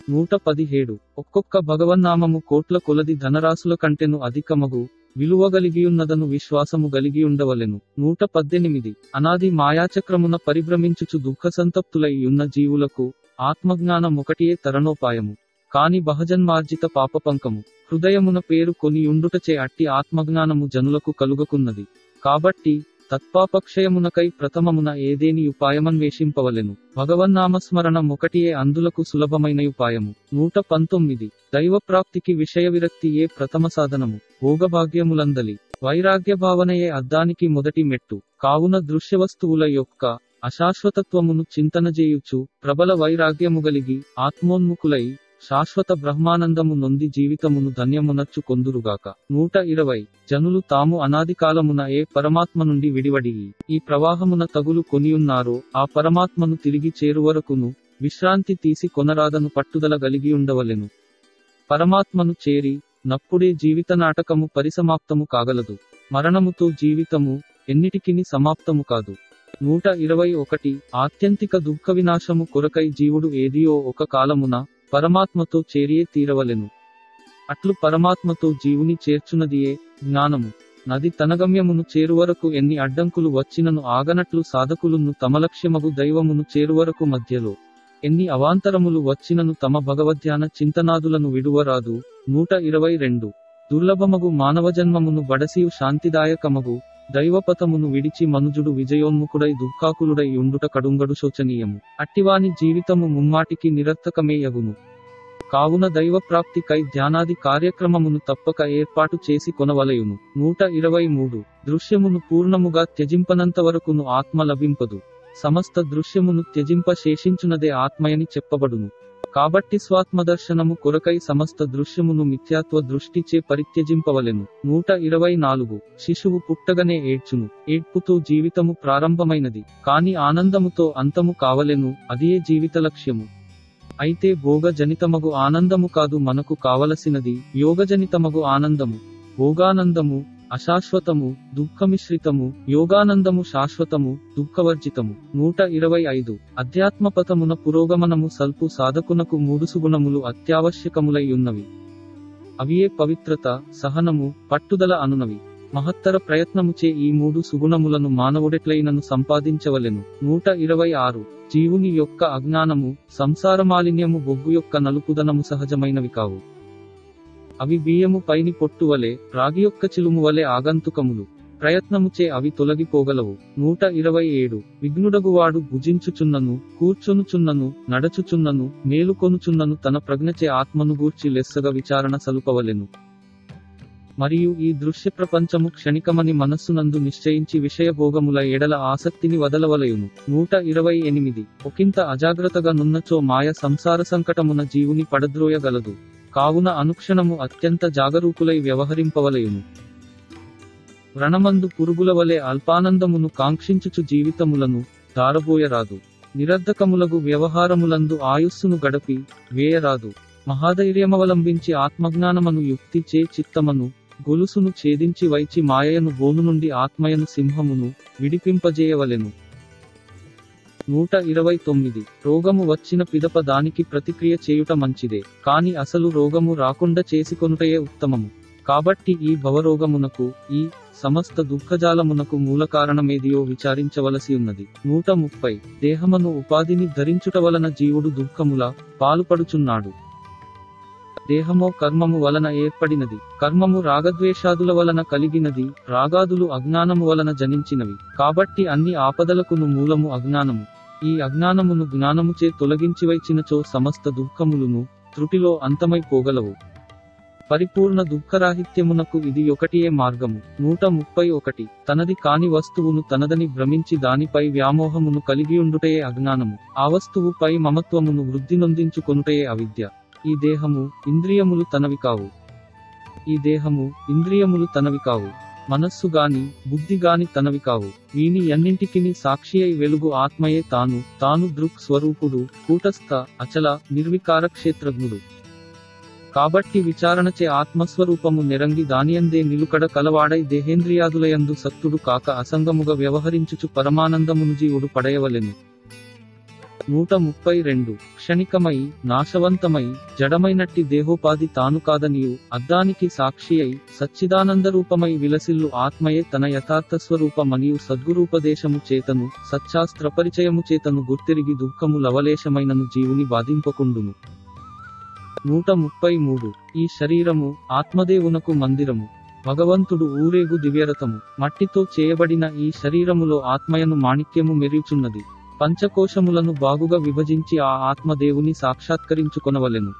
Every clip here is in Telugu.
నూట పదిహేడు ఒక్కొక్క భగవన్నామము కోట్ల కొలది ధనరాశుల కంటెను అధికమగు విలువ గలిగియున్నదను విశ్వాసము గలిగియుండవలెను నూట పద్దెనిమిది అనాది మాయాచక్రమున పరిభ్రమించుచు దుఃఖ సంతప్తులై ఉన్న జీవులకు ఆత్మజ్ఞానం ఒకటియే తరణోపాయము కాని బహజన్మార్జిత పాపపంకము హృదయమున పేరు కొని ఉండుటచే అట్టి ఆత్మజ్ఞానము జనులకు కలుగకున్నది కాబట్టి తత్పాపక్షయమునకై ప్రథమమున ఏదేని ఉపాయమన్వేషింపవలెను భగవన్నామస్మరణ ఒకటియే అందులకు సులభమైన ఉపాయము నూట పంతొమ్మిది దైవప్రాప్తికి విషయ విరక్తి ఏ ప్రథమ సాధనము భోగభాగ్యములందలి వైరాగ్య భావనయే అద్దానికి మొదటి మెట్టు కావున దృశ్యవస్తువుల యొక్క అశాశ్వతత్వమును చింతనజేయుచు ప్రబల వైరాగ్యము గలిగి ఆత్మోన్ముఖులై శాశ్వత బ్రహ్మానందము నొంది జీవితమును ధన్యమునర్చు కొందురుగాక నూట ఇరవై జనులు తాము అనాది కాలమున ఏ పరమాత్మ నుండి విడివడి ఈ ప్రవాహమున తగులు కొనియున్నారో ఆ పరమాత్మను తిరిగి చేరువరకును విశ్రాంతి తీసి కొనరాదను పట్టుదల గలిగి ఉండవలెను పరమాత్మను చేరి నప్పుడే జీవిత నాటకము పరిసమాప్తము కాగలదు మరణముతో జీవితము ఎన్నిటికిని సమాప్తము కాదు నూట ఇరవై ఒకటి ఆత్యంతిక దుఃఖ వినాశము కొరకై జీవుడు ఏదియో ఒక కాలమున పరమాత్మతో చేరియే తీరవలెను అట్లు పరమాత్మతో జీవుని చేర్చునదియే జ్ఞానము నది తనగమ్యమును చేరువరకు ఎన్ని అడ్డంకులు వచ్చినను ఆగనట్లు సాధకులును తమ లక్ష్యమగు దైవమును చేరువరకు మధ్యలో ఎన్ని అవాంతరములు వచ్చినను తమ భగవద్ధ్యాన చింతనాదులను విడువరాదు నూట ఇరవై రెండు దుర్లభమగు మానవజన్మమును బడసియు శాంతిదాయకమగు దైవపథమును విడిచి మనుజుడు విజయోన్ముఖుడై దుఃఖాకులుడై ఉండుట కడుంగడు శోచనీయము అట్టివాని జీవితము ముమ్మాటికి నిరర్థకమేయగును కావున దైవప్రాప్తికై ధ్యానాది కార్యక్రమమును తప్పక ఏర్పాటు చేసి కొనవలయును నూట ఇరవై మూడు దృశ్యమును పూర్ణముగా త్యజింపనంత వరకును ఆత్మ లభింపదు సమస్త దృశ్యమును త్యజింప శేషించునదే ఆత్మయని చెప్పబడును కాబట్టి స్వాత్మదర్శనము కొరకై సమస్త దృశ్యమును మిథ్యాత్వ దృష్టిచే పరిత్యజింపవలెను నూట ఇరవై నాలుగు శిశువు పుట్టగనే ఏడ్చును ఏడ్పుతో జీవితము ప్రారంభమైనది కాని ఆనందముతో అంతము కావలెను అదియే జీవిత లక్ష్యము అయితే భోగజనితమగు ఆనందము కాదు మనకు కావలసినది యోగజనితమగు ఆనందము భోగానందము అశాశ్వతము దుఃఖమిశ్రితము యోగానందము శాశ్వతము దుఃఖవర్జితము నూట ఇరవై ఐదు అధ్యాత్మపథమున పురోగమనము సల్పు సాధకునకు మూడు సుగుణములు అత్యావశ్యకములై ఉన్నవి అవియే పవిత్రత సహనము పట్టుదల అనునవి మహత్తర ప్రయత్నముచే ఈ మూడు సుగుణములను మానవుడెట్లైనను సంపాదించవలెను నూట ఇరవై ఆరు జీవుని యొక్క అజ్ఞానము సంసారమాలిన్యము బొగ్గు యొక్క నలుపుదనము సహజమైనవి కావు అవి బియ్యము పైని పొట్టువలే రాగి యొక్క చిలుము వలె ఆగంతుకములు ప్రయత్నముచే అవి తొలగిపోగలవు నూట ఇరవై ఏడు విఘ్నుడగువాడు భుజించుచున్నను కూర్చొనుచున్నను నడచుచున్నను మేలుకొనుచున్నను తన ప్రజ్ఞచే ఆత్మను గూర్చి లెస్సగా విచారణ సలుపవలెను మరియు ఈ దృశ్య ప్రపంచము క్షణికమని మనస్సునందు నిశ్చయించి విషయభోగముల ఎడల ఆసక్తిని వదలవలయును నూట ఇరవై ఎనిమిది ఒకంత అజాగ్రత్తగా నున్నచో మాయ సంసార సంకటమున జీవుని పడద్రోయగలదు కావున అనుక్షణము అత్యంత జాగరూకులై వ్యవహరింపవలయును వ్రణమందు పురుగుల వలె అల్పానందమును కాంక్షించుచు జీవితములను దారబోయరాదు నిరర్ధకములగు వ్యవహారములందు ఆయుస్సును గడపి వేయరాదు మహాధైర్యమవలంబించి ఆత్మజ్ఞానమను యుక్తి చే చిత్తమను గొలుసును ఛేదించి వైచి మాయను బోను నుండి ఆత్మయను సింహమును విడిపింపజేయవలెను నూట ఇరవై తొమ్మిది రోగము వచ్చిన పిదప దానికి ప్రతిక్రియ చేయుట మంచిదే కాని అసలు రోగము రాకుండా చేసుకొనుటయే ఉత్తమము కాబట్టి ఈ భవరోగమునకు ఈ సమస్త దుఃఖజాలమునకు మూల కారణమేదియో విచారించవలసి ఉన్నది నూట ముప్పై దేహమను ఉపాధిని ధరించుట వలన జీవుడు దుఃఖముల పాలుపడుచున్నాడు దేహమో కర్మము వలన ఏర్పడినది కర్మము రాగద్వేషాదుల వలన కలిగినది రాగాదులు అజ్ఞానము వలన జనించినవి కాబట్టి అన్ని ఆపదలకును మూలము అజ్ఞానము ఈ అజ్ఞానమును జ్ఞానముచే తొలగించివైచినచో సమస్త దుఃఖములును త్రుటిలో అంతమైపోగలవు పరిపూర్ణ దుఃఖరాహిత్యమునకు ఇది ఒకటియే మార్గము నూట ముప్పై ఒకటి తనది కాని వస్తువును తనదని భ్రమించి దానిపై వ్యామోహమును కలిగియుండుటయే అజ్ఞానము ఆ వస్తువుపై మమత్వమును వృద్ధి నొందించుకొనుటయే అవిద్య ఈ దేహము ఇంద్రియములు తనవి కావు ఈ దేహము ఇంద్రియములు తనవి కావు మనస్సు గాని బుద్ధి గాని తనవి కావు వీని ఎన్నింటికిని సాక్షి అయి వెలుగు ఆత్మయే తాను తాను దృక్ స్వరూపుడు కూటస్థ అచల నిర్వికార క్షేత్రజ్ఞుడు కాబట్టి విచారణచే ఆత్మస్వరూపము నెరంగి దానియందే నిలుకడ కలవాడై దేహేంద్రియాదులయందు సత్తుడు కాక అసంగముగా వ్యవహరించుచు పరమానందమును జీవుడు పడయవలెను నూట ముప్పై రెండు క్షణికమై నాశవంతమై జడమైనట్టి దేహోపాధి తాను కాదనియు అద్దానికి సాక్షి అయి సచ్చిదానందరూపమై విలసిల్లు ఆత్మయే తన యథార్థ స్వరూపమనియు సద్గురూపదేశము చేతను సచ్చాస్త్ర పరిచయము చేతను గుర్తిరిగి దుఃఖము లవలేశమైనను జీవుని బాధింపకుండును నూట ముప్పై మూడు ఈ శరీరము ఆత్మదేవునకు మందిరము భగవంతుడు ఊరేగు దివ్యరథము మట్టితో చేయబడిన ఈ శరీరములో ఆత్మయను మాణిక్యము మెరుగుచున్నది పంచకోశములను బాగుగా విభజించి ఆ ఆత్మదేవుని సాక్షాత్కరించుకొనవలెను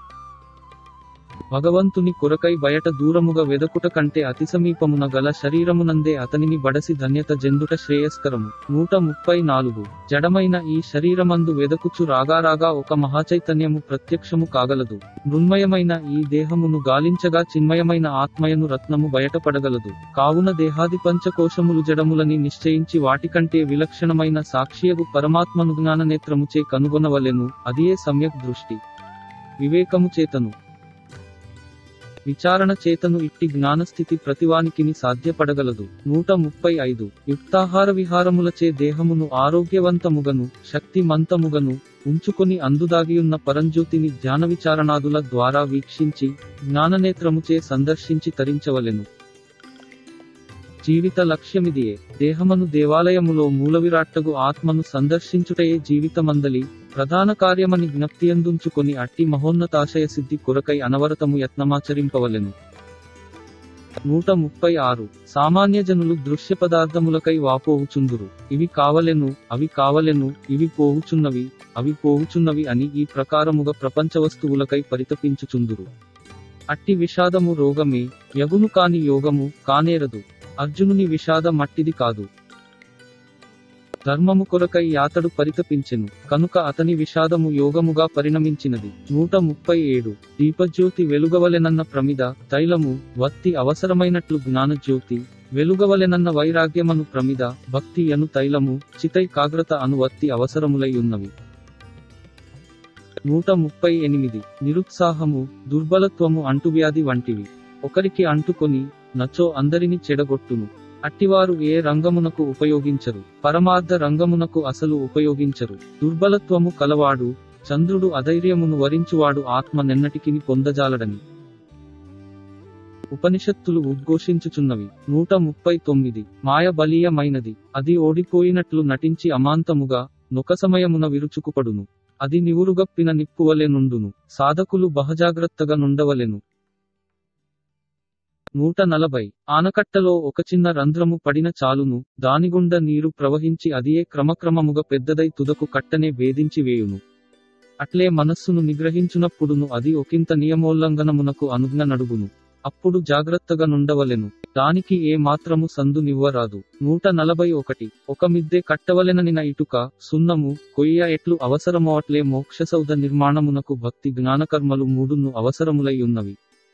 భగవంతుని కొరకై బయట దూరముగా వెదకుట కంటే అతి సమీపమున గల శరీరమునందే అతనిని బడసి ధన్యత జెందుట శ్రేయస్కరము నూట ముప్పై నాలుగు జడమైన ఈ శరీరమందు వెదకుచు రాగారాగా ఒక మహాచైతన్యము ప్రత్యక్షము కాగలదు మృన్మయమైన ఈ దేహమును గాలించగా చిన్మయమైన ఆత్మయను రత్నము బయటపడగలదు కావున దేహాది పంచకోశములు జడములని నిశ్చయించి వాటికంటే విలక్షణమైన సాక్షియగు పరమాత్మను జ్ఞాననేత్రముచే కనుగొనవలెను అదియే సమ్యక్ దృష్టి వివేకము చేతను విచారణ చేతను ఇట్టి జ్ఞానస్థితి ప్రతివానికిని సాధ్యపడగలదు నూట ముప్పై ఐదు యుక్తాహార విహారములచే దేహమును ఆరోగ్యవంతముగను శక్తిమంతముగను ఉంచుకొని అందుదాగియున్న పరంజ్యోతిని ధ్యాన విచారణాదుల ద్వారా వీక్షించి జ్ఞాననేత్రముచే సందర్శించి తరించవలెను జీవిత లక్ష్యమిదియే దేహమను దేవాలయములో మూలవిరాట్టగు ఆత్మను సందర్శించుటయే జీవితమందలి ప్రధాన కార్యమని జ్ఞప్తియందుంచుకొని అట్టి మహోన్నతాశయ సిద్ధి కొరకై అనవరతము యత్నమాచరింపవలెను నూట ముప్పై ఆరు సామాన్య జనులు దృశ్య పదార్థములకై వాపోవుచుందురు ఇవి కావలెను అవి కావలెను ఇవి పోవుచున్నవి అవి పోవుచున్నవి అని ఈ ప్రకారముగా ప్రపంచ వస్తువులకై పరితపించుచుందురు అట్టి విషాదము రోగమే యగును కాని యోగము కానేరదు అర్జునుని విషాద మట్టిది కాదు ధర్మము కొరకై యాతడు పరితపించెను కనుక అతని విషాదము యోగముగా పరిణమించినది నూట ముప్పై ఏడు దీపజ్యోతి వెలుగవలెనన్న ప్రమిద తైలము వత్తి అవసరమైనట్లు జ్ఞానజ్యోతి వెలుగవలెనన్న వైరాగ్యమను ప్రమిద భక్తి అను తైలము చితై కాగ్రత అను వత్తి అవసరములై ఉన్నవి నూట ముప్పై ఎనిమిది నిరుత్సాహము దుర్బలత్వము అంటువ్యాధి వంటివి ఒకరికి అంటుకొని నచో అందరిని చెడగొట్టును అట్టివారు ఏ రంగమునకు ఉపయోగించరు పరమార్థ రంగమునకు అసలు ఉపయోగించరు దుర్బలత్వము కలవాడు చంద్రుడు అధైర్యమును వరించువాడు ఆత్మ నెన్నటికిని పొందజాలడని ఉపనిషత్తులు ఉద్ఘోషించుచున్నవి నూట ముప్పై తొమ్మిది మాయ బలీయమైనది అది ఓడిపోయినట్లు నటించి అమాంతముగా నొక సమయమున విరుచుకుపడును అది నివురుగప్పిన నిప్పువలె నుండును సాధకులు బహజాగ్రత్తగా నుండవలెను నూట నలభై ఆనకట్టలో ఒక చిన్న రంధ్రము పడిన చాలును దానిగుండ నీరు ప్రవహించి అదియే క్రమక్రమముగా పెద్దదై తుదకు కట్టనే భేదించి వేయును అట్లే మనస్సును నిగ్రహించునప్పుడును అది ఒకంత నియమోల్లంఘనమునకు అనుజ్ఞ నడుగును అప్పుడు జాగ్రత్తగా నుండవలెను దానికి ఏ మాత్రము సందు నివ్వరాదు నూట నలభై ఒకటి ఒక మిద్దె కట్టవలెననిన ఇటుక సున్నము కొయ్య ఎట్లు అవసరమో అట్లే మోక్షసౌధ నిర్మాణమునకు భక్తి జ్ఞానకర్మలు మూడును అవసరములై ఉన్నవి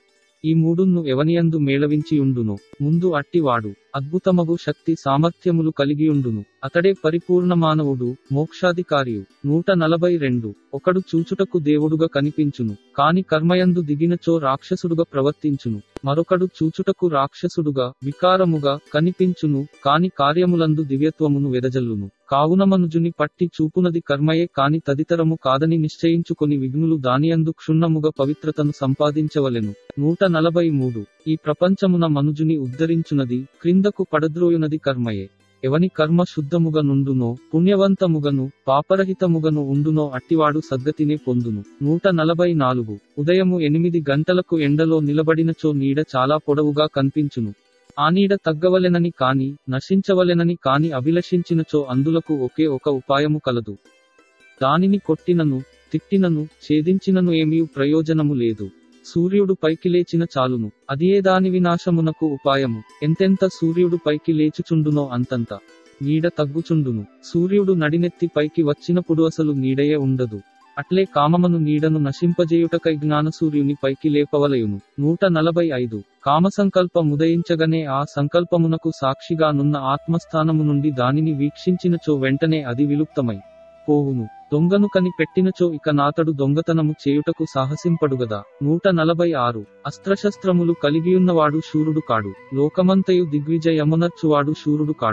ఈ మూడును ఎవనియందు మేళవించియుండునో ముందు అట్టివాడు అద్భుతమగు శక్తి సామర్థ్యములు కలిగియుండును అతడే పరిపూర్ణ మానవుడు మోక్షాధికారియు నూట నలభై రెండు ఒకడు చూచుటకు దేవుడుగా కనిపించును కాని కర్మయందు దిగినచో రాక్షసుడుగా ప్రవర్తించును మరొకడు చూచుటకు రాక్షసుడుగా వికారముగా కనిపించును కాని కార్యములందు దివ్యత్వమును వెదజల్లును కావున మనుజుని పట్టి చూపునది కర్మయే కాని తదితరము కాదని నిశ్చయించుకొని విఘ్నులు దానియందు క్షుణ్ణముగా పవిత్రతను సంపాదించవలెను నూట నలభై మూడు ఈ ప్రపంచమున మనుజుని ఉద్ధరించునది క్రిందకు పడద్రోయునది కర్మయే ఎవని కర్మ శుద్ధముగా నుండునో పుణ్యవంతముగను పాపరహితముగను ఉండునో అట్టివాడు సద్గతినే పొందును నూట నలభై నాలుగు ఉదయము ఎనిమిది గంటలకు ఎండలో నిలబడినచో నీడ చాలా పొడవుగా కనిపించును ఆ నీడ తగ్గవలెనని కాని నశించవలెనని కాని అభిలషించినచో అందులకు ఒకే ఒక ఉపాయము కలదు దానిని కొట్టినను తిట్టినను ఛేదించినను ఏమీ ప్రయోజనము లేదు సూర్యుడు పైకి లేచిన చాలును అదియే దాని వినాశమునకు ఉపాయము ఎంతెంత సూర్యుడు పైకి లేచుచుండునో అంతంత నీడ తగ్గుచుండును సూర్యుడు నడినెత్తి పైకి వచ్చినప్పుడు అసలు నీడయే ఉండదు అట్లే కామమను నీడను నశింపజేయుటకై జ్ఞాన సూర్యుని పైకి లేపవలయును నూట నలభై ఐదు కామసంకల్ప ముదయించగనే ఆ సంకల్పమునకు సాక్షిగా నున్న ఆత్మస్థానము నుండి దానిని వీక్షించినచో వెంటనే అది విలుప్తమై పోవును దొంగను కని పెట్టినచో ఇక నాతడు దొంగతనము చేయుటకు సాహసింపడుగదా నూట నలభై ఆరు అస్త్రశస్త్రములు కలిగియున్నవాడు శూరుడు కాడు లోకమంతయు దిగ్విజయమునర్చువాడు శూరుడు కాడు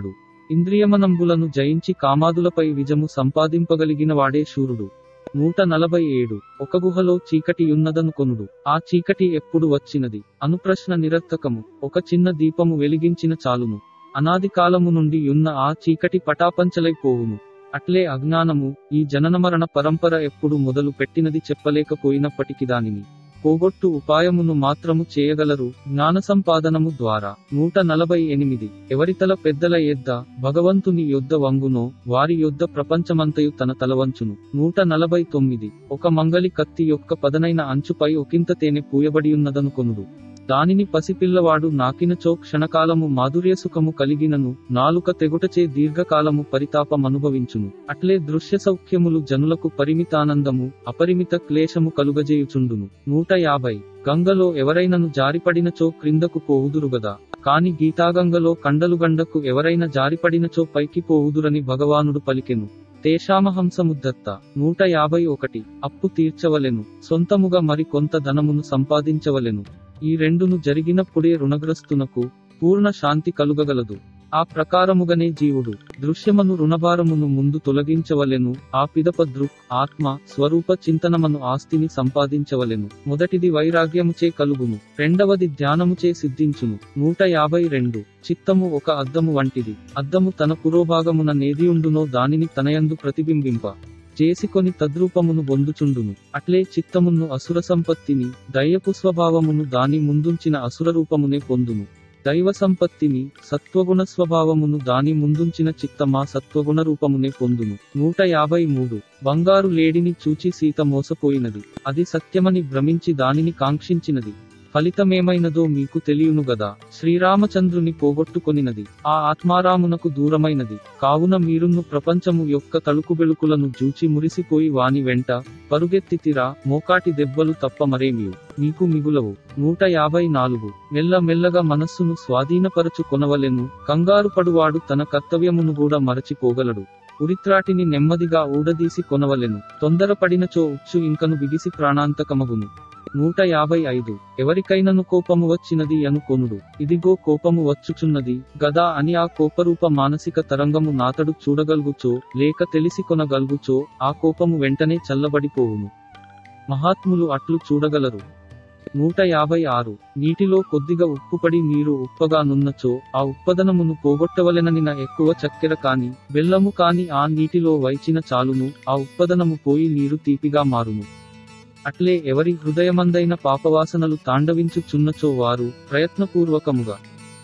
ఇంద్రియమనంబులను జయించి కామాదులపై విజము సంపాదింపగలిగిన వాడే శూరుడు నూట నలభై ఏడు ఒక గుహలో చీకటి ఉన్నదను కొనుడు ఆ చీకటి ఎప్పుడు వచ్చినది అనుప్రశ్న నిరర్థకము ఒక చిన్న దీపము వెలిగించిన చాలును అనాది కాలము నుండి యున్న ఆ చీకటి పటాపంచలైపోవును అట్లే అజ్ఞానము ఈ జననమరణ పరంపర ఎప్పుడు మొదలు పెట్టినది చెప్పలేకపోయినప్పటికి దానిని పోగొట్టు ఉపాయమును మాత్రము చేయగలరు జ్ఞాన సంపాదనము ద్వారా నూట నలభై ఎనిమిది ఎవరితల పెద్దల ఎద్ద భగవంతుని యొద్ద వంగునో వారి యొద్ద ప్రపంచమంతయు తన తలవంచును నూట నలభై తొమ్మిది ఒక మంగలి కత్తి యొక్క పదనైన అంచుపై ఒకంత తేనె పూయబడియున్నదను కొనుడు దానిని పసిపిల్లవాడు నాకినచో క్షణకాలము మాధుర్యసుఖము కలిగినను నాలుక తెగుటచే దీర్ఘకాలము పరితాపమనుభవించును అట్లే దృశ్య సౌఖ్యములు జనులకు పరిమితానందము అపరిమిత క్లేశము కలుగజేయుచుండును నూట యాభై గంగలో ఎవరైనను జారిపడినచో క్రిందకు పోవుదురుగదా కాని గీతాగంగలో కండలుగండకు ఎవరైనా జారిపడినచో పైకి పోవుదురని భగవానుడు పలికెను తేషామహంసముద్దత్త నూట యాభై ఒకటి అప్పు తీర్చవలెను సొంతముగా మరి కొంత ధనమును సంపాదించవలెను ఈ రెండును జరిగినప్పుడే రుణగ్రస్తునకు పూర్ణ శాంతి కలుగగలదు ఆ ప్రకారముగనే జీవుడు దృశ్యమను రుణభారమును ముందు తొలగించవలెను ఆ పిదప దృక్ ఆత్మ స్వరూప చింతనమను ఆస్తిని సంపాదించవలెను మొదటిది వైరాగ్యముచే కలుగును రెండవది ధ్యానముచే సిద్ధించును నూట యాభై రెండు చిత్తము ఒక అద్దము వంటిది అద్దము తన పురోభాగమున నేదియుండునో దానిని తనయందు ప్రతిబింబింప చేసికొని తద్రూపమును బొందుచుండును అట్లే చిత్తమును అసుర సంపత్తిని దయ్యపు స్వభావమును దాని ముందుంచిన అసుర రూపమునే పొందును దైవ సంపత్తిని సత్వగుణ స్వభావమును దాని ముందుంచిన చిత్తమా సత్వగుణ రూపమునే పొందును నూట యాభై మూడు బంగారు లేడిని చూచి సీత మోసపోయినది అది సత్యమని భ్రమించి దానిని కాంక్షించినది ఫలితమేమైనదో మీకు తెలియను గదా శ్రీరామచంద్రుని పోగొట్టుకొనినది ఆ ఆత్మారామునకు దూరమైనది కావున మీరును ప్రపంచము యొక్క తలుకు వెలుకులను జూచి మురిసిపోయి వాని వెంట పరుగెత్తితిరా మోకాటి దెబ్బలు తప్ప మరేమియు మీకు మిగులవు నూట యాభై నాలుగు మెల్ల మెల్లగా మనస్సును స్వాధీనపరచు కొనవలెను కంగారు పడువాడు తన కర్తవ్యమును కూడా మరచిపోగలడు ఉరిత్రాటిని నెమ్మదిగా ఊడదీసి కొనవలెను తొందరపడినచో ఉచ్చు ఇంకను బిగిసి ప్రాణాంతకమగును నూట యాభై ఐదు ఎవరికైనను కోపము వచ్చినది అను కొనుడు ఇదిగో కోపము వచ్చుచున్నది గదా అని ఆ కోపరూప మానసిక తరంగము నాతడు చూడగలుగుచో లేక తెలిసి కొనగలుగుచో ఆ కోపము వెంటనే చల్లబడిపోవును మహాత్ములు అట్లు చూడగలరు నూట యాభై ఆరు నీటిలో కొద్దిగా ఉప్పుపడి నీరు ఉప్పగా నున్నచో ఆ ఉప్పదనమును పోగొట్టవలెననిన ఎక్కువ చక్కెర కాని బెల్లము కాని ఆ నీటిలో వైచిన చాలును ఆ ఉప్పదనము పోయి నీరు తీపిగా మారును అట్లే ఎవరి హృదయమందైన పాపవాసనలు తాండవించుచున్నచో వారు ప్రయత్నపూర్వకముగా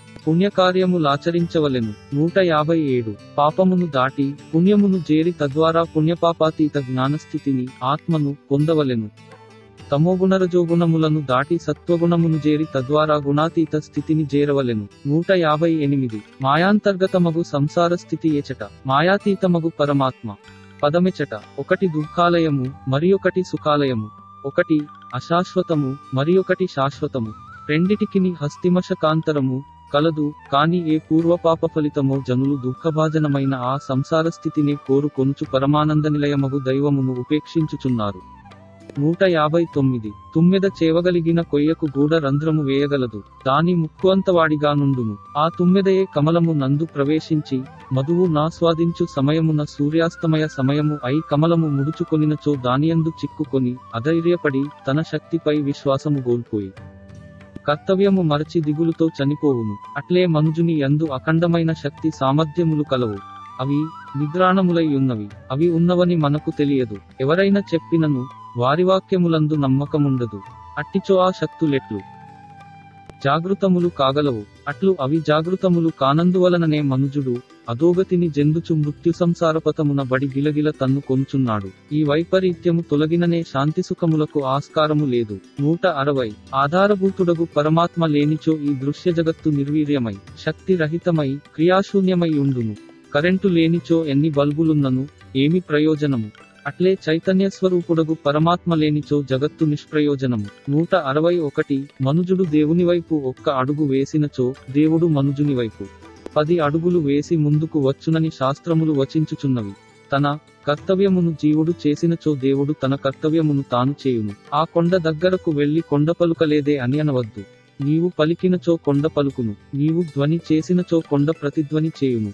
పుణ్యకార్యములాచరించవలెను నూట యాభై ఏడు పాపమును దాటి పుణ్యమును జేరి తద్వారా పుణ్యపాపాతీత జ్ఞానస్థితిని ఆత్మను పొందవలెను తమోగుణరజోగుణములను దాటి సత్వగుణమును జేరి తద్వారా గుణాతీత స్థితిని చేరవలెను నూట యాభై ఎనిమిది మాయాంతర్గతమగు సంసార స్థితి ఏచట మాయాతీతమగు పరమాత్మ పదమెచట ఒకటి దుఃఖాలయము మరియొకటి సుఖాలయము ఒకటి అశాశ్వతము మరియొకటి శాశ్వతము రెండిటికిని హస్తిమశకాంతరము కలదు కాని ఏ పూర్వపాప ఫలితమో జనులు దుఃఖభాజనమైన ఆ సంసార స్థితినే కోరు కొనుచు పరమానంద నిలయమగు దైవమును ఉపేక్షించుచున్నారు నూట యాభై తొమ్మిది తుమ్మెద చేవగలిగిన కొయ్యకు గూడ రంధ్రము వేయగలదు దాని ముక్కువంతవాడిగా నుండును ఆ తుమ్మెదయే కమలము నందు ప్రవేశించి మధువు నాస్వాదించు సమయమున సూర్యాస్తమయ సమయము అయి కమలము ముడుచుకొనినచో దానియందు చిక్కుకొని అధైర్యపడి తన శక్తిపై విశ్వాసము కోల్పోయి కర్తవ్యము మరచి దిగులుతో చనిపోవును అట్లే మనుజుని యందు అఖండమైన శక్తి సామర్థ్యములు కలవు అవి నిద్రాణములై ఉన్నవి అవి ఉన్నవని మనకు తెలియదు ఎవరైనా చెప్పినను వారి వాక్యములందు నమ్మకముండదు అట్టిచో ఆ శక్తులెట్లు జాగృతములు కాగలవు అట్లు అవి జాగృతములు కానందువలననే మనుజుడు అధోగతిని జందుచు మృత్యు సంసారపతమున బడి గిలగిల తన్ను కొనుచున్నాడు ఈ వైపరీత్యము తొలగిననే శాంతి సుఖములకు ఆస్కారము లేదు నూట అరవై ఆధారభూతుడగు పరమాత్మ లేనిచో ఈ దృశ్య జగత్తు నిర్వీర్యమై శక్తి రహితమై క్రియాశూన్యమై ఉండును కరెంటు లేనిచో ఎన్ని బల్బులున్నను ఏమి ప్రయోజనము అట్లే చైతన్య స్వరూపుడగు పరమాత్మ లేనిచో జగత్తు నిష్ప్రయోజనము నూట అరవై ఒకటి మనుజుడు దేవుని వైపు ఒక్క అడుగు వేసినచో దేవుడు మనుజుని వైపు పది అడుగులు వేసి ముందుకు వచ్చునని శాస్త్రములు వచించుచున్నవి తన కర్తవ్యమును జీవుడు చేసినచో దేవుడు తన కర్తవ్యమును తాను చేయును ఆ కొండ దగ్గరకు వెళ్లి కొండ పలుకలేదే అని అనవద్దు నీవు పలికినచో కొండ పలుకును నీవు ధ్వని చేసినచో కొండ ప్రతిధ్వని చేయును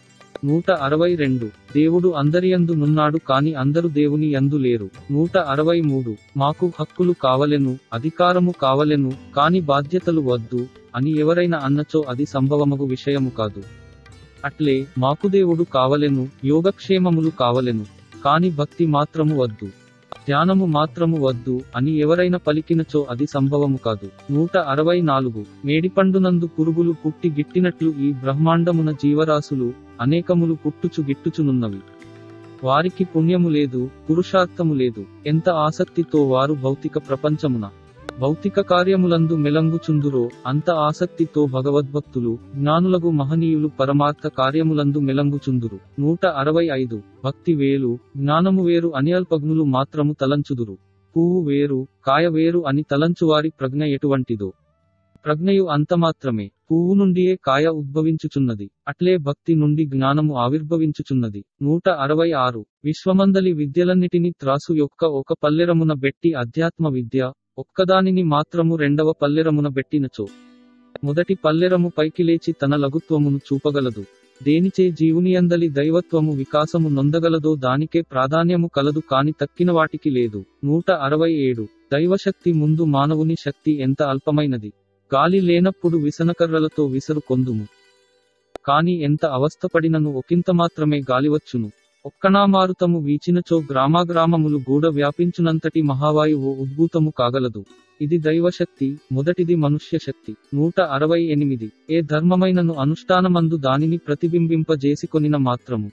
నూట అరవై రెండు దేవుడు అందరియందు నున్నాడు కాని అందరు దేవుని యందు లేరు నూట అరవై మూడు మాకు హక్కులు కావలెను అధికారము కావలెను కాని బాధ్యతలు వద్దు అని ఎవరైనా అన్నచో అది సంభవమగు విషయము కాదు అట్లే మాకు దేవుడు కావలెను యోగక్షేమములు కావలెను కాని భక్తి మాత్రము వద్దు ధ్యానము మాత్రము వద్దు అని ఎవరైనా పలికినచో అది సంభవము కాదు నూట అరవై నాలుగు మేడిపండునందు పురుగులు పుట్టి గిట్టినట్లు ఈ బ్రహ్మాండమున జీవరాశులు అనేకములు పుట్టుచు గిట్టుచునున్నవి వారికి పుణ్యము లేదు పురుషార్థము లేదు ఎంత ఆసక్తితో వారు భౌతిక ప్రపంచమున భౌతిక కార్యములందు మెలంగుచుందురో అంత ఆసక్తితో భగవద్భక్తులు జ్ఞానులగు మహనీయులు పరమార్థ కార్యములందు మెలంగుచుందురు నూట అరవై ఐదు భక్తి వేలు జ్ఞానము వేరు అని అల్పజ్ఞులు మాత్రము తలంచుదురు పువ్వు వేరు కాయ వేరు అని తలంచువారి ప్రజ్ఞ ఎటువంటిదో ప్రజ్ఞయు అంత మాత్రమే పువ్వు నుండియే కాయ ఉద్భవించుచున్నది అట్లే భక్తి నుండి జ్ఞానము ఆవిర్భవించుచున్నది నూట అరవై ఆరు విశ్వమందలి విద్యలన్నిటినీ త్రాసు యొక్క ఒక పల్లెరమున బెట్టి అధ్యాత్మ విద్య ఒక్కదానిని మాత్రము రెండవ పల్లెరమున బెట్టినచో మొదటి పల్లెరము పైకి లేచి తన లఘుత్వమును చూపగలదు దేనిచే జీవునియందలి దైవత్వము వికాసము నొందగలదో దానికే ప్రాధాన్యము కలదు కాని తక్కిన వాటికి లేదు నూట అరవై ఏడు దైవశక్తి ముందు మానవుని శక్తి ఎంత అల్పమైనది గాలి లేనప్పుడు విసనకర్రలతో విసరు కొందుము కాని ఎంత అవస్థపడినను ఒకంత మాత్రమే గాలివచ్చును ఒక్కనామారుతము వీచినచో గ్రామాగ్రామములు గూడ వ్యాపించునంతటి మహావాయువు ఉద్భూతము కాగలదు ఇది దైవశక్తి మొదటిది మనుష్య శక్తి నూట అరవై ఎనిమిది ఏ ధర్మమైనను అనుష్ఠానమందు దానిని ప్రతిబింబింపజేసికొనిన మాత్రము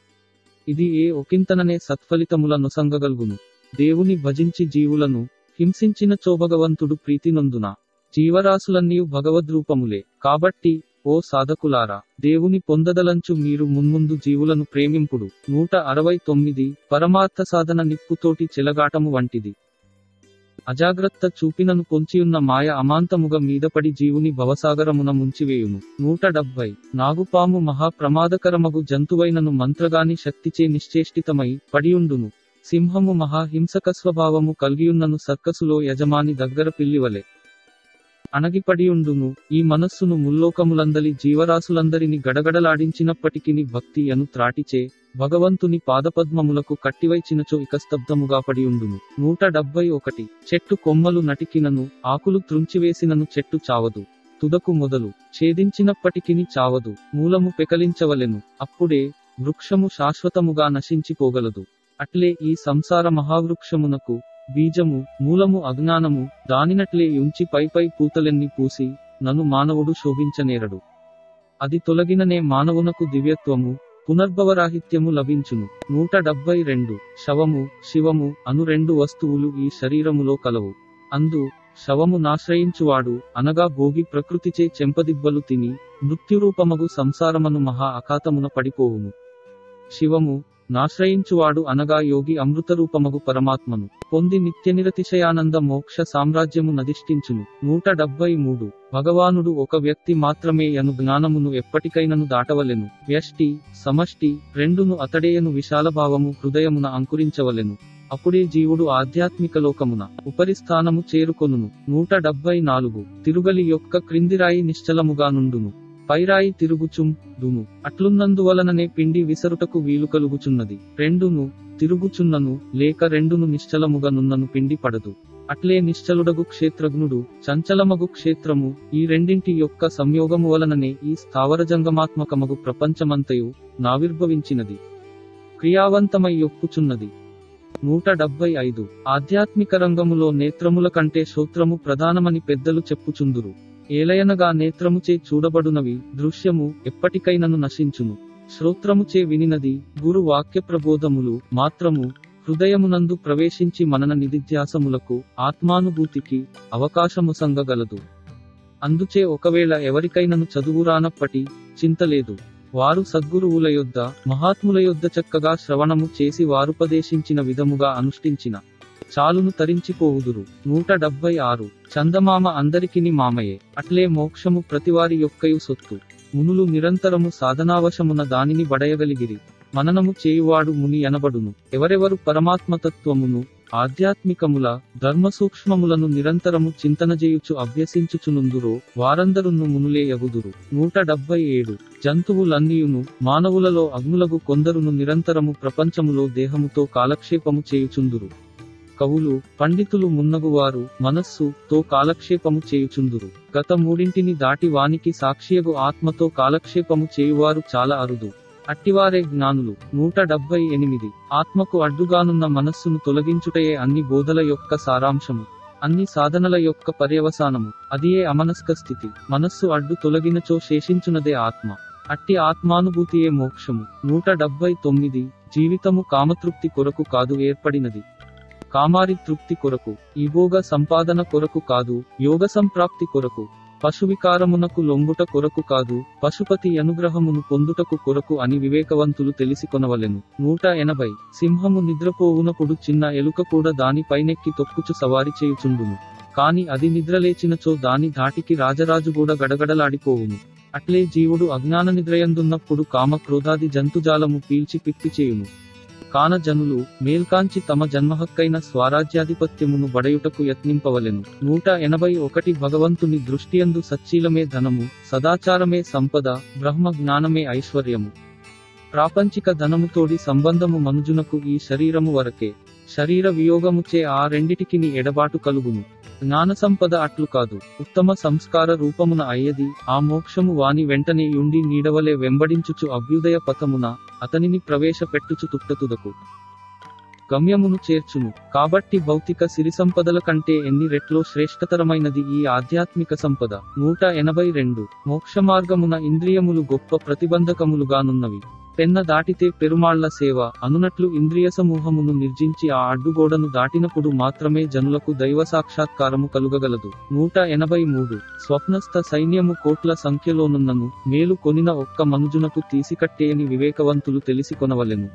ఇది ఏ ఒకంతననే సత్ఫలితముల నొసంగగల్గును దేవుని భజించి జీవులను హింసించిన చోభగవంతుడు ప్రీతి నొందున జీవరాశులన్నీ భగవద్రూపములే కాబట్టి ఓ సాధకులారా దేవుని పొందదలంచు మీరు మున్ముందు జీవులను ప్రేమింపుడు నూట అరవై తొమ్మిది పరమార్థ సాధన నిప్పుతోటి చెలగాటము వంటిది అజాగ్రత్త చూపినను పొంచియున్న మాయ అమాంతముగ మీదపడి జీవుని భవసాగరమున ముంచివేయును నూట డెబ్బై నాగుపాము మహా ప్రమాదకరమగు జంతువైనను మంత్రగాని శక్తిచే నిశ్చేష్టితమై పడియుండును సింహము మహా హింసక స్వభావము కలిగియున్నను సర్కసులో యజమాని దగ్గర పిల్లివలె అణగిపడియుండును ఈ మనస్సును ముల్లోకములందలి జీవరాశులందరిని గడగడలాడించినప్పటికిని భక్తి అను త్రాటిచే భగవంతుని పాదపద్మములకు కట్టివైచినచో ఇక స్తబ్దముగా పడియుండును నూట డెబ్బై ఒకటి చెట్టు కొమ్మలు నటికినను ఆకులు త్రుంచివేసినను చెట్టు చావదు తుదకు మొదలు ఛేదించినప్పటికిని చావదు మూలము పెకలించవలెను అప్పుడే వృక్షము శాశ్వతముగా నశించిపోగలదు అట్లే ఈ సంసార మహావృక్షమునకు బీజము మూలము అజ్ఞానము దానినట్లే యుంచి పైపై పూతలెన్ని పూసి నను మానవుడు శోభించనేరడు అది తొలగిననే మానవునకు దివ్యత్వము పునర్భవరాహిత్యము లభించును నూట డెబ్బై రెండు శవము శివము అను రెండు వస్తువులు ఈ శరీరములో కలవు అందు శవము నాశ్రయించువాడు అనగా భోగి ప్రకృతిచే చెంపదిబ్బలు తిని మృత్యురూపమగు సంసారమను మహా అఖాతమున పడిపోవును శివము నాశ్రయించువాడు అనగా యోగి అమృతరూపమగు పరమాత్మను పొంది నిత్యనిరతిశయానంద మోక్ష సామ్రాజ్యము నదిష్టించును నూట డెబ్బై మూడు భగవానుడు ఒక వ్యక్తి మాత్రమే యను జ్ఞానమును ఎప్పటికైనను దాటవలెను వ్యష్టి సమష్టి రెండును అతడేయను విశాలభావము హృదయమున అంకురించవలెను అప్పుడే జీవుడు ఆధ్యాత్మిక లోకమున ఉపరిస్థానము చేరుకొనును నూట డెబ్బై నాలుగు తిరుగలి యొక్క క్రిందిరాయి నిశ్చలముగా నుండును పైరాయి తిరుగుచుం దును అట్లున్నందువలననే పిండి విసరుటకు వీలు కలుగుచున్నది రెండును తిరుగుచున్నను లేక రెండును నిశ్చలముగా నున్నను పిండి పడదు అట్లే నిశ్చలుడగు క్షేత్రజ్ఞుడు చంచలమగు క్షేత్రము ఈ రెండింటి యొక్క సంయోగము వలననే ఈ స్థావర జంగమాత్మకమగు ప్రపంచమంతయు నావిర్భవించినది క్రియావంతమై యొప్పుచున్నది నూట డెబ్బై ఐదు ఆధ్యాత్మిక రంగములో నేత్రముల కంటే శ్రోత్రము ప్రధానమని పెద్దలు చెప్పుచుందురు ఏలయనగా నేత్రముచే చూడబడునవి దృశ్యము ఎప్పటికైనను నశించును శ్రోత్రముచే వినినది గురు వాక్య ప్రబోధములు మాత్రము హృదయమునందు ప్రవేశించి మనన నిధిధ్యాసములకు ఆత్మానుభూతికి అవకాశము సంగగలదు అందుచే ఒకవేళ ఎవరికైనను చదువురానప్పటి చింతలేదు వారు సద్గురువుల యొద్ద మహాత్ముల యొద్ద చక్కగా శ్రవణము చేసి వారుపదేశించిన విధముగా అనుష్ఠించిన చాలును తరించిపోవుదురు నూట డెబ్బై ఆరు చందమామ అందరికిని మామయే అట్లే మోక్షము ప్రతివారి యొక్కయు సొత్తు మునులు నిరంతరము సాధనావశమున దానిని బడయగలిగిరి మననము చేయువాడు ముని అనబడును ఎవరెవరు పరమాత్మతత్వమును ఆధ్యాత్మికముల ధర్మ సూక్ష్మములను నిరంతరము చింతనజేయుచు అభ్యసించుచునుందురో వారందరును మునులే యగుదురు నూట డెబ్బై ఏడు జంతువులన్నీయును మానవులలో అగ్నులగు కొందరును నిరంతరము ప్రపంచములో దేహముతో కాలక్షేపము చేయుచుందురు కవులు పండితులు మున్నగువారు మనస్సు తో కాలక్షేపము చేయుచుందురు గత మూడింటిని దాటి వానికి సాక్షియగు ఆత్మతో కాలక్షేపము చేయువారు చాలా అరుదు అట్టివారే జ్ఞానులు నూట డెబ్బై ఎనిమిది ఆత్మకు అడ్డుగానున్న మనస్సును తొలగించుటయే అన్ని బోధల యొక్క సారాంశము అన్ని సాధనల యొక్క పర్యవసానము అదియే అమనస్క స్థితి మనస్సు అడ్డు తొలగినచో శేషించునదే ఆత్మ అట్టి ఆత్మానుభూతియే మోక్షము నూట డెబ్బై తొమ్మిది జీవితము కామతృప్తి కొరకు కాదు ఏర్పడినది కామారి తృప్తి కొరకు ఈభోగ సంపాదన కొరకు కాదు యోగ సంప్రాప్తి కొరకు పశువికారమునకు లొంగుట కొరకు కాదు పశుపతి అనుగ్రహమును పొందుటకు కొరకు అని వివేకవంతులు తెలిసికొనవలెను నూట ఎనభై సింహము నిద్రపోవునప్పుడు చిన్న ఎలుక కూడా దాని పైనెక్కి తొక్కుచు సవారి చేయుచుండును కాని అది నిద్రలేచినచో దాని ధాటికి రాజరాజు కూడా గడగడలాడిపోవును అట్లే జీవుడు అజ్ఞాన నిద్రయందున్నప్పుడు కామ క్రోధాది జంతుజాలము పీల్చి పిప్పి చేయును కాన జనులు మేల్కాంచి తమ జన్మహక్కైన స్వరాజ్యాధిపత్యమును బడయుటకు యత్నింపవలెను నూట ఎనభై ఒకటి భగవంతుని దృష్టియందు సచ్చీలమే ధనము సదాచారమే సంపద బ్రహ్మ జ్ఞానమే ఐశ్వర్యము ప్రాపంచిక ధనముతోడి సంబంధము మనుజునకు ఈ శరీరము వరకే శరీర వియోగముచే ఆ రెండిటికిని ఎడబాటు కలుగును జ్ఞాన సంపద అట్లు కాదు ఉత్తమ సంస్కార రూపమున అయ్యది ఆ మోక్షము వాని వెంటనే యుండి నీడవలే వెంబడించుచు అభ్యుదయ పథమున అతనిని ప్రవేశపెట్టుచు తుట్టతుదకు గమ్యమును చేర్చును కాబట్టి భౌతిక సిరి సంపదల కంటే ఎన్ని రెట్లో శ్రేష్టతరమైనది ఈ ఆధ్యాత్మిక సంపద నూట ఎనభై రెండు మోక్ష మార్గమున ఇంద్రియములు గొప్ప ప్రతిబంధకములుగానున్నవి పెన్న దాటితే పెరుమాళ్ల సేవ అనునట్లు ఇంద్రియ సమూహమును నిర్జించి ఆ అడ్డుగోడను దాటినప్పుడు మాత్రమే జనులకు దైవ సాక్షాత్కారము కలుగగలదు నూట ఎనభై మూడు స్వప్నస్థ సైన్యము కోట్ల సంఖ్యలోనున్నను మేలు కొనిన ఒక్క మనుజునకు తీసికట్టేయని వివేకవంతులు తెలిసికొనవలెను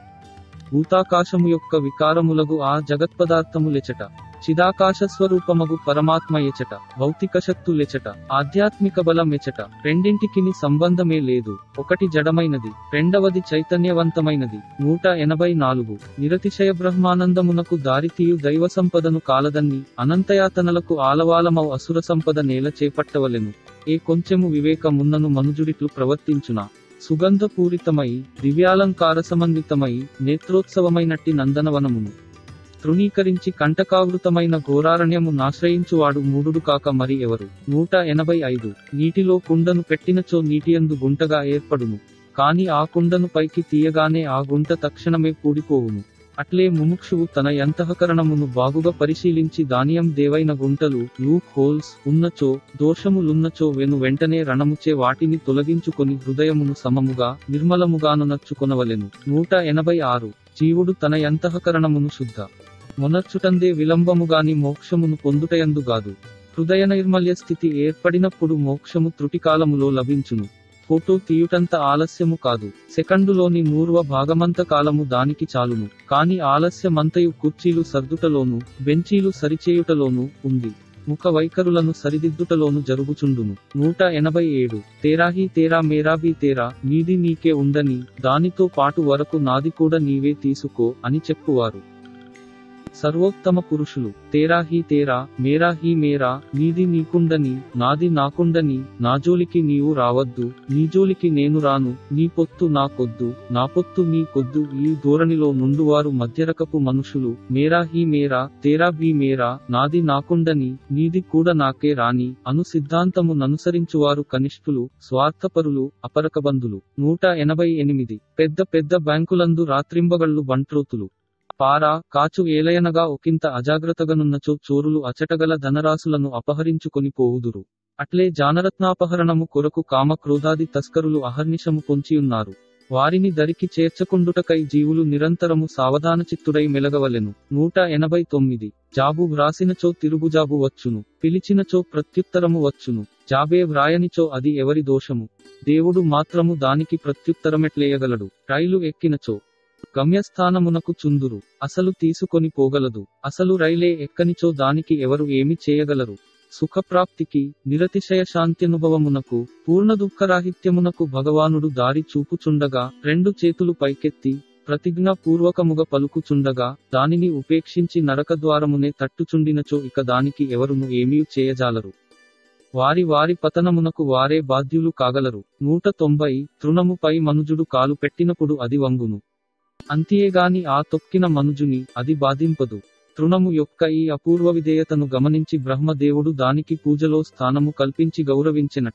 భూతాకాశము యొక్క వికారములగు ఆ జగత్పదార్థములెచట చిదాకాశ స్వరూపమగు పరమాత్మ ఎచట భౌతిక శక్తులెచట ఆధ్యాత్మిక బలమెచట రెండింటికిని సంబంధమే లేదు ఒకటి జడమైనది రెండవది చైతన్యవంతమైనది నూట ఎనభై నాలుగు నిరతిశయ బ్రహ్మానందమునకు దారితీయు దైవ సంపదను కాలదన్ని అనంతయాతనలకు ఆలవాలమౌ అసుర సంపద నేల చేపట్టవలెను ఏ కొంచెము వివేకమున్నను మనుజుడిట్లు ప్రవర్తించునా సుగంధపూరితమై దివ్యాలంకార సమన్వితమై నేత్రోత్సవమైనట్టి నందనవనమును తృణీకరించి కంటకావృతమైన ఘోరారణ్యము నాశ్రయించువాడు మూడుడు కాక మరి ఎవరు నూట ఎనభై ఐదు నీటిలో కుండను పెట్టినచో నీటియందు గుంటగా ఏర్పడును కాని ఆ కుండను పైకి తీయగానే ఆ గుంట తక్షణమే పూడిపోవును అట్లే ముముక్షువు తన యంతఃకరణమును బాగుగా పరిశీలించి దానియం దేవైన గుంటలు లూప్ హోల్స్ ఉన్నచో దోషములున్నచో వెను వెంటనే రణముచే వాటిని తొలగించుకొని హృదయమును సమముగా నిర్మలముగాను నచ్చుకొనవలెను నూట ఎనభై ఆరు జీవుడు తన యంతఃకరణమును శుద్ధ మొనర్చుటందే విలంబముగాని మోక్షమును పొందుటయందుగాదు హృదయ నైర్మల్య స్థితి ఏర్పడినప్పుడు మోక్షము త్రుటికాలములో లభించును ఫోటో తీయుటంత ఆలస్యము కాదు సెకండులోని నూర్వ భాగమంత కాలము దానికి చాలును కాని ఆలస్యమంతయు కుర్చీలు సర్దుటలోను బెంచీలు సరిచేయుటలోను ఉంది ముఖ వైఖరులను సరిదిద్దుటలోను జరుగుచుండును నూట ఎనభై ఏడు తేరాహి తేరా మేరాబీ తేరా నీది నీకే ఉండని దానితో పాటు వరకు నాది కూడా నీవే తీసుకో అని చెప్పువారు సర్వోత్తమ పురుషులు తేరా హీ తేరా మేరా హీ మేరా నీది నీకుండని నాది నాకుండని నా జోలికి నీవు రావద్దు నీ జోలికి నేను రాను నీ పొత్తు నాకొద్దు నా పొత్తు నీ కొద్దు ఈ ధోరణిలో నుండువారు మధ్యరకపు మనుషులు మేరా హీ మేరా తేరా బీ మేరా నాది నాకుండని నీది కూడా నాకే రాని అను సిద్ధాంతము ననుసరించువారు కనిష్ఠులు స్వార్థపరులు అపరకబంధులు నూట ఎనభై ఎనిమిది పెద్ద పెద్ద బ్యాంకులందు రాత్రింబగళ్ళు బంట్రోతులు పారా కాచు ఏలయనగా ఒకంత అజాగ్రత్తగనున్నచో చోరులు అచటగల ధనరాశులను అపహరించుకొని పోవుదురు అట్లే జానరత్నాపహరణము కొరకు కామ క్రోధాది తస్కరులు అహర్నిశము పొంచియున్నారు వారిని దరికి చేర్చకుండుటకై జీవులు నిరంతరము సావధాన చిత్తుడై మెలగవలెను నూట ఎనభై తొమ్మిది జాబు వ్రాసినచో తిరుగుజాబు వచ్చును పిలిచినచో ప్రత్యుత్తరము వచ్చును జాబే వ్రాయనిచో అది ఎవరి దోషము దేవుడు మాత్రము దానికి ప్రత్యుత్తరమెట్లేయగలడు రైలు ఎక్కినచో గమ్యస్థానమునకు చుందురు అసలు తీసుకొని పోగలదు అసలు రైలే ఎక్కనిచో దానికి ఎవరు ఏమి చేయగలరు సుఖప్రాప్తికి నిరతిశయ శాంత్యనుభవమునకు పూర్ణ దుఃఖరాహిత్యమునకు భగవానుడు దారి చూపుచుండగా రెండు చేతులు పైకెత్తి ప్రతిజ్ఞాపూర్వకముగా పలుకుచుండగా దానిని ఉపేక్షించి నరకద్వారమునే తట్టుచుండినచో ఇక దానికి ఎవరును ఏమీ చేయజాలరు వారి వారి పతనమునకు వారే బాధ్యులు కాగలరు నూట తొంభై తృణముపై మనుజుడు కాలు పెట్టినప్పుడు అది వంగును అంతియేగాని ఆ తొక్కిన మనుజుని అది బాధింపదు తృణము యొక్క ఈ అపూర్వ విధేయతను గమనించి బ్రహ్మదేవుడు దానికి పూజలో స్థానము కల్పించి గౌరవించెనట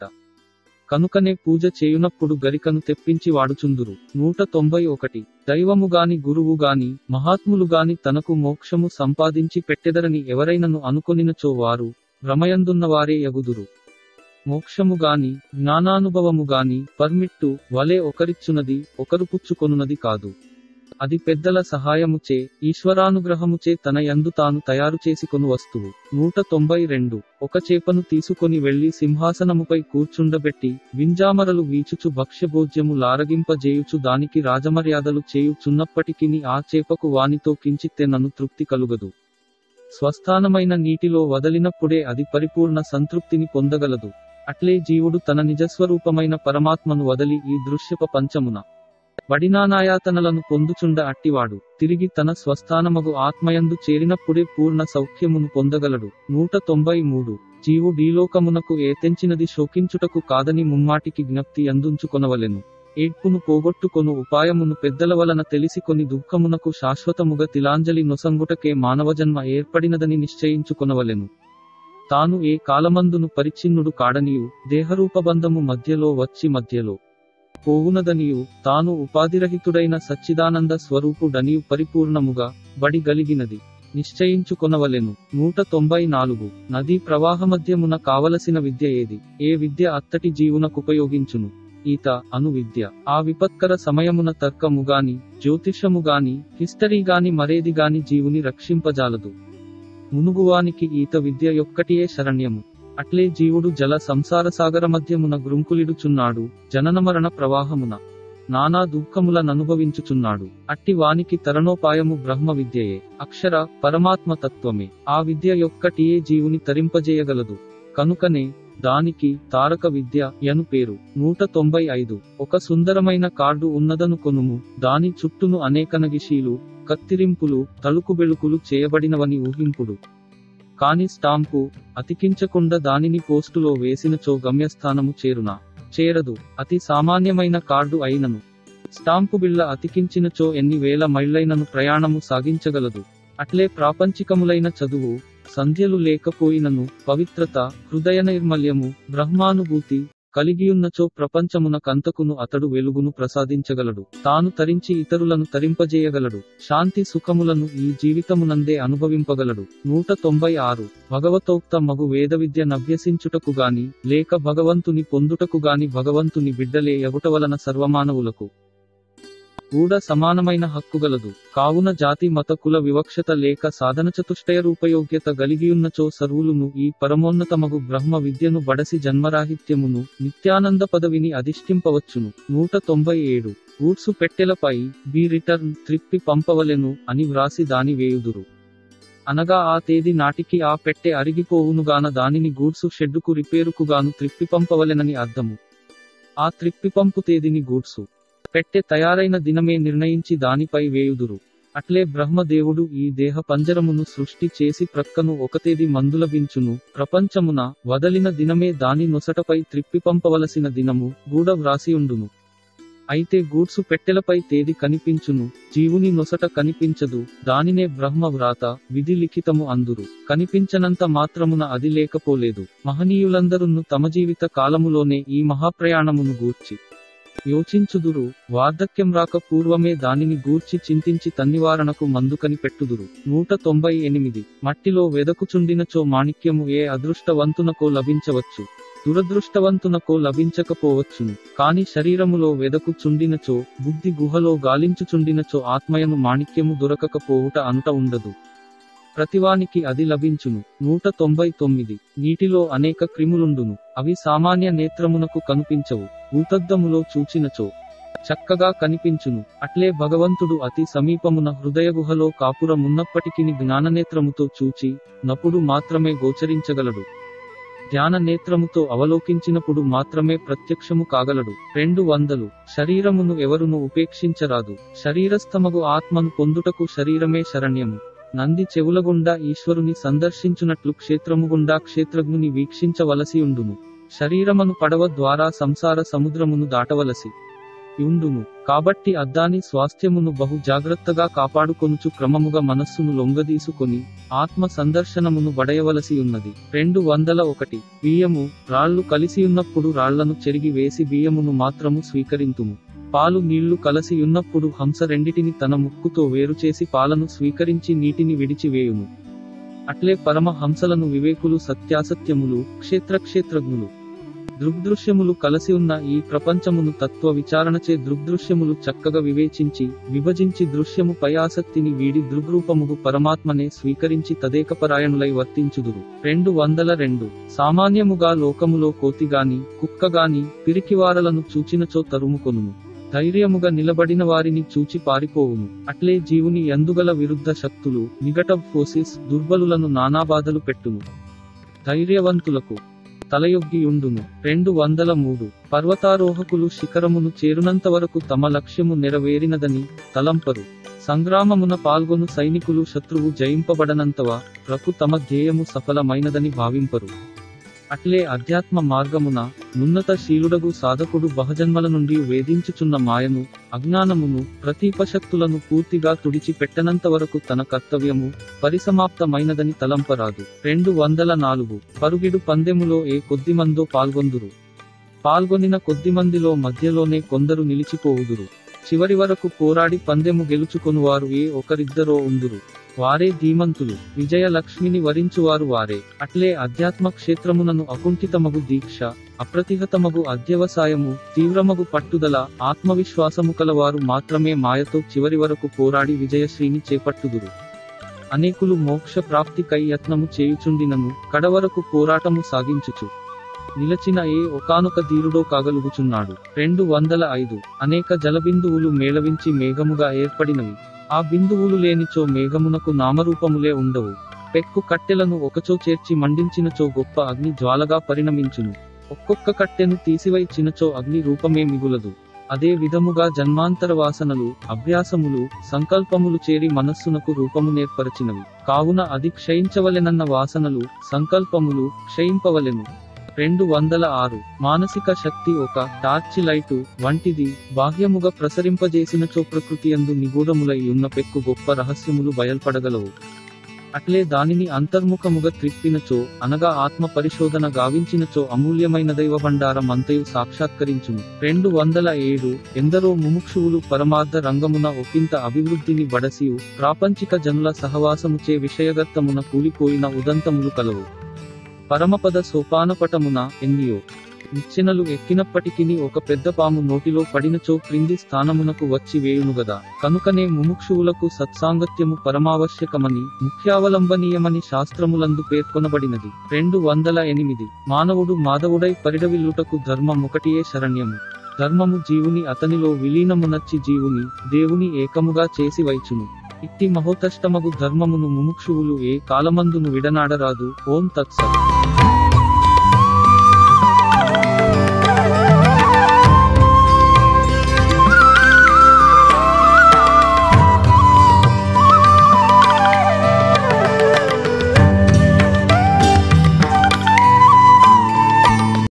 కనుకనే పూజ చేయునప్పుడు గరికను తెప్పించి వాడుచుందురు నూట తొంభై ఒకటి దైవము గాని గురువు గాని మహాత్ములు గాని తనకు మోక్షము సంపాదించి పెట్టెదరని ఎవరైనను అనుకొనినచో వారు భ్రమయందున్నవారే యగుదురు మోక్షము గాని జ్ఞానానుభవము గాని పర్మిట్టు వలె ఒకరిచ్చునది ఒకరు పుచ్చుకొనున్నది కాదు అది పెద్దల సహాయముచే ఈశ్వరానుగ్రహముచే తన యందు తాను తయారు చేసుకొను వస్తువు నూట తొంభై రెండు ఒక చేపను తీసుకొని వెళ్లి సింహాసనముపై కూర్చుండబెట్టి వింజామరలు వీచుచు భక్ష్యభోజ్యము లారగింపజేయుచు దానికి రాజమర్యాదలు చేయుచున్నప్పటికిని ఆ చేపకు వానితో కించిత్తెనను తృప్తి కలుగదు స్వస్థానమైన నీటిలో వదలినప్పుడే అది పరిపూర్ణ సంతృప్తిని పొందగలదు అట్లే జీవుడు తన నిజస్వరూపమైన పరమాత్మను వదలి ఈ దృశ్యప పంచమున బడినానాయాతనలను పొందుచుండ అట్టివాడు తిరిగి తన స్వస్థానమగు ఆత్మయందు చేరినప్పుడే పూర్ణ సౌఖ్యమును పొందగలడు నూట తొంభై మూడు జీవుడీలోకమునకు ఏతెంచినది శోకించుటకు కాదని ముమ్మాటికి జ్ఞప్తి అందుంచుకొనవలెను ఏడ్పును పోగొట్టుకొను ఉపాయమును పెద్దల వలన తెలిసికొని దుఃఖమునకు శాశ్వతముగా తిలాంజలి నొసంగుటకే మానవజన్మ ఏర్పడినదని నిశ్చయించుకొనవలెను తాను ఏ కాలమందును పరిచ్ఛిన్నుడు కాడనియు దేహరూపబంధము మధ్యలో వచ్చి మధ్యలో పోవునదనియు తాను ఉపాధిరహితుడైన సచ్చిదానంద స్వరూపుడనియు పరిపూర్ణముగా బడి గలిగినది నిశ్చయించుకొనవలెను నూట తొంభై నాలుగు నదీ ప్రవాహమధ్యమున కావలసిన విద్య ఏది ఏ విద్య అత్తటి జీవునకుపయోగించును ఈత అను విద్య ఆ విపత్కర సమయమున తర్కముగాని జ్యోతిషముగాని హిస్టరీ గాని మరేది గాని జీవుని రక్షింపజాలదు మునుగువానికి ఈత విద్య యొక్కటియే శరణ్యము అట్లే జీవుడు జల సంసార సాగర మధ్యమున గ్రుంకులిడుచున్నాడు జననమరణ ప్రవాహమున నానా దుఃఖములననుభవించుచున్నాడు అట్టి వానికి తరణోపాయము బ్రహ్మ విద్యయే అక్షర పరమాత్మ తత్వమే ఆ విద్య యొక్కటియే జీవుని తరింపజేయగలదు కనుకనే దానికి తారక విద్య యను పేరు నూట తొంభై ఐదు ఒక సుందరమైన కార్డు ఉన్నదను కొనుము దాని చుట్టూను అనేకనగిషీలు కత్తిరింపులు తలుకు బెళుకులు చేయబడినవని ఊహింపుడు కాని స్టాంపు అతికించకుండా దానిని పోస్టులో వేసినచో గమ్యస్థానము చేరునా చేరదు అతి సామాన్యమైన కార్డు అయినను స్టాంపు బిళ్ళ అతికించినచో ఎన్ని వేల మైళ్ళైనను ప్రయాణము సాగించగలదు అట్లే ప్రాపంచికములైన చదువు సంధ్యలు లేకపోయినను పవిత్రత హృదయ నైర్మల్యము బ్రహ్మానుభూతి కలిగియున్నచో ప్రపంచమున కంతకును అతడు వెలుగును ప్రసాదించగలడు తాను తరించి ఇతరులను తరింపజేయగలడు శాంతి సుఖములను ఈ జీవితమునందే అనుభవింపగలడు నూట తొంభై ఆరు భగవతోక్త మగు వేద విద్య నభ్యసించుటకు గాని లేక భగవంతుని పొందుటకు గాని భగవంతుని బిడ్డలే ఎగుట వలన సర్వమానవులకు కూడా సమానమైన హక్కుగలదు కావున జాతి మత కుల వివక్షత లేక సాధన చతుష్టయ రూపయోగ్యత గలిగియున్నచో సర్వులును ఈ పరమోన్నతమగు బ్రహ్మ విద్యను బడసి జన్మరాహిత్యమును నిత్యానంద పదవిని అధిష్ఠింపవచ్చును నూట తొంభై ఏడు గూడ్సు పెట్టెలపై బి రిటర్న్ త్రిప్పి పంపవలెను అని వ్రాసి దాని వేయుదురు అనగా ఆ తేదీ నాటికి ఆ పెట్టె అరిగిపోవునుగాన దానిని గూడ్సు షెడ్డుకు రిపేరుకుగాను త్రిప్పి పంపవలెనని అర్థము ఆ త్రిప్పి పంపు తేదీని గూడ్సు పెట్టె తయారైన దినమే నిర్ణయించి దానిపై వేయుదురు అట్లే బ్రహ్మదేవుడు ఈ దేహ పంజరమును సృష్టి చేసి ప్రక్కను ఒకతేది మందులభించును ప్రపంచమున వదలిన దినమే దాని నొసటపై త్రిప్పి పంపవలసిన దినము గూడ వ్రాసియుండును అయితే గూడ్సు పెట్టెలపై తేది కనిపించును జీవుని నొసట కనిపించదు దానినే బ్రహ్మ వ్రాత విధి లిఖితము అందురు కనిపించనంత మాత్రమున అది లేకపోలేదు మహనీయులందరును తమ జీవిత కాలములోనే ఈ మహాప్రయాణమును గూర్చి యోచించుదురు వార్ధక్యం రాక పూర్వమే దానిని గూర్చి చింతించి తన్నివారణకు మందుకని పెట్టుదురు నూట తొంభై ఎనిమిది మట్టిలో వెదకుచుండినచో మాణిక్యము ఏ అదృష్టవంతునకో లభించవచ్చు దురదృష్టవంతునకో లభించకపోవచ్చును కాని శరీరములో వెదకు చుండినచో బుద్ధి గుహలో గాలించుచుండినచో ఆత్మయను మాణిక్యము దొరకకపోవుట అనుట ఉండదు ప్రతివానికి అది లభించును నూట తొంభై తొమ్మిది నీటిలో అనేక క్రిములుండును అవి సామాన్య నేత్రమునకు కనిపించవు భూతద్దములో చూచినచో చక్కగా కనిపించును అట్లే భగవంతుడు అతి సమీపమున హృదయ గుహలో కాపురమున్నప్పటికిని జ్ఞాననేత్రముతో చూచి నప్పుడు మాత్రమే గోచరించగలడు ధ్యాన నేత్రముతో అవలోకించినప్పుడు మాత్రమే ప్రత్యక్షము కాగలడు రెండు వందలు శరీరమును ఎవరును ఉపేక్షించరాదు శరీరస్థమగు ఆత్మను పొందుటకు శరీరమే శరణ్యము నంది చెవులగుండా ఈశ్వరుని సందర్శించునట్లు క్షేత్రముగుండా క్షేత్రజ్ఞుని వీక్షించవలసి ఉండును శరీరమను పడవ ద్వారా సంసార సముద్రమును దాటవలసి యుండును కాబట్టి అద్దాని స్వాస్థ్యమును బహు జాగ్రత్తగా కాపాడుకొనుచు క్రమముగా మనస్సును లొంగదీసుకొని ఆత్మ సందర్శనమును బడయవలసి ఉన్నది రెండు వందల ఒకటి బియ్యము రాళ్లు కలిసియున్నప్పుడు రాళ్లను చెరిగి వేసి బియ్యమును మాత్రము స్వీకరింతుము పాలు నీళ్లు కలసి ఉన్నప్పుడు హంస రెండిటిని తన ముక్కుతో వేరుచేసి పాలను స్వీకరించి నీటిని విడిచివేయును అట్లే పరమ హంసలను వివేకులు సత్యాసత్యములు క్షేత్రక్షేత్రజ్ఞులు దృగ్దృశ్యములు కలసి ఉన్న ఈ ప్రపంచమును తత్వ విచారణచే దృగ్దృశ్యములు చక్కగా వివేచించి విభజించి దృశ్యము పై ఆసక్తిని వీడి దృగ్రూపముగు పరమాత్మనే స్వీకరించి తదేకపరాయణులై వర్తించుదురు రెండు వందల రెండు సామాన్యముగా లోకములో కోతిగాని కుక్కగాని పిరికివారలను చూచినచో తరుముకొనును ధైర్యముగా నిలబడిన వారిని చూచి పారిపోవును అట్లే జీవుని ఎందుగల విరుద్ధ శక్తులు నిగటబ్ ఫోసిస్ దుర్బలులను నానాబాధలు పెట్టును ధైర్యవంతులకు తలయొగ్గియుండును రెండు వందల మూడు పర్వతారోహకులు శిఖరమును చేరునంత వరకు తమ లక్ష్యము నెరవేరినదని తలంపరు సంగ్రామమున పాల్గొను సైనికులు శత్రువు జయింపబడనంతవా రకు తమ ధ్యేయము సఫలమైనదని భావింపరు అట్లే అధ్యాత్మ మార్గమున నున్నత శీలుడగు సాధకుడు బహజన్మల నుండి వేధించుచున్న మాయను అజ్ఞానమును ప్రతీపశక్తులను పూర్తిగా తుడిచి పెట్టనంత వరకు తన కర్తవ్యము పరిసమాప్తమైనదని తలంపరాదు రెండు వందల నాలుగు పరుగిడు పందెములో ఏ కొద్దిమందో పాల్గొందురు పాల్గొనిన కొద్దిమందిలో మధ్యలోనే కొందరు నిలిచిపోవుదురు చివరి వరకు పోరాడి పందెము గెలుచుకొనువారు ఏ ఒకరిద్దరో ఉందురు వారే ధీమంతులు విజయ లక్ష్మిని వరించువారు వారే అట్లే అధ్యాత్మ క్షేత్రమునను అకుంఠితమగు దీక్ష అప్రతిహతమగు అధ్యవసాయము తీవ్రమగు పట్టుదల ఆత్మవిశ్వాసము కలవారు మాత్రమే మాయతో చివరి వరకు పోరాడి విజయశ్రీని చేపట్టుదురు అనేకులు మోక్ష ప్రాప్తికై యత్నము చేయుచుండినను కడవరకు పోరాటము సాగించుచు నిలచిన ఏ ఒకానొక ధీరుడో కాగలుగుచున్నాడు రెండు వందల ఐదు అనేక జలబిందువులు మేళవించి మేఘముగా ఏర్పడినవి ఆ బిందువులు లేనిచో మేఘమునకు నామరూపములే ఉండవు పెక్కు కట్టెలను ఒకచో చేర్చి మండించినచో గొప్ప అగ్ని జ్వాలగా పరిణమించును ఒక్కొక్క కట్టెను తీసివైచినచో అగ్ని రూపమే మిగులదు అదే విధముగా జన్మాంతర వాసనలు అభ్యాసములు సంకల్పములు చేరి మనస్సునకు రూపము నేర్పరచినవి కావున అది క్షయించవలెనన్న వాసనలు సంకల్పములు క్షయింపవలెను రెండు వందల ఆరు మానసిక శక్తి ఒక టార్చి లైటు వంటిది బాహ్యముగా ప్రసరింపజేసినచో ప్రకృతి అందు నిగూఢములై ఉన్న పెక్కు గొప్ప రహస్యములు బయల్పడగలవు అట్లే దానిని అంతర్ముఖముగా త్రిప్పినచో అనగా ఆత్మ పరిశోధన గావించినచో అమూల్యమైన దైవ భండారం అంతయు సాక్షాత్కరించును రెండు వందల ఏడు ఎందరో ముముక్షువులు పరమార్థ రంగమున ఒకంత అభివృద్ధిని బడసియు ప్రాపంచిక జనుల సహవాసముచే విషయగర్తమున కూలిపోయిన ఉదంతములు కలవు పరమపద సోపానపటమున ఎన్నియో నిచ్చెనలు ఎక్కినప్పటికిని ఒక పెద్ద పాము నోటిలో పడినచో క్రింది స్థానమునకు వచ్చి వేయునుగదా కనుకనే ముముక్షువులకు సత్సాంగత్యము పరమావశ్యకమని ముఖ్యావలంబనీయమని శాస్త్రములందు పేర్కొనబడినది రెండు వందల ఎనిమిది మానవుడు మాధవుడై పరిడవిల్లుటకు ధర్మమొకటియే శరణ్యము ధర్మము జీవుని అతనిలో విలీనమునచ్చి జీవుని దేవుని ఏకముగా చేసి వైచును ఇట్టి మహోతష్టమగు ధర్మమును ముముక్షువులు ఏ కాలమందును విడనాడరాదు ఓం తత్సత్